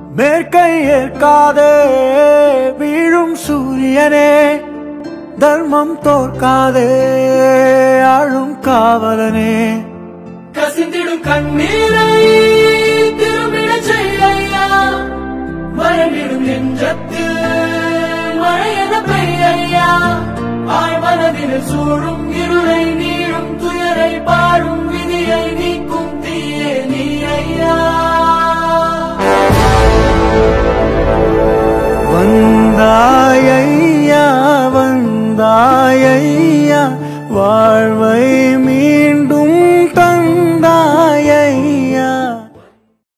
மேற்கை ஏற்காதே வீழும் சூரியனே தர்மம் தோற்காதே ஆளும் காவலனே கசிந்திடும் கண்ணீரை திரும்பிட செய்யா மறைந்திடும் நெஞ்சத்தில் மழையென பெய்யா ஆய் மனதில் சூழும் இருளை நீளும் துயரை பாடும் விதியை நீக்கும் தீயே நீ ஐயா வந்தாயையா வந்தாயையா வாழ்வை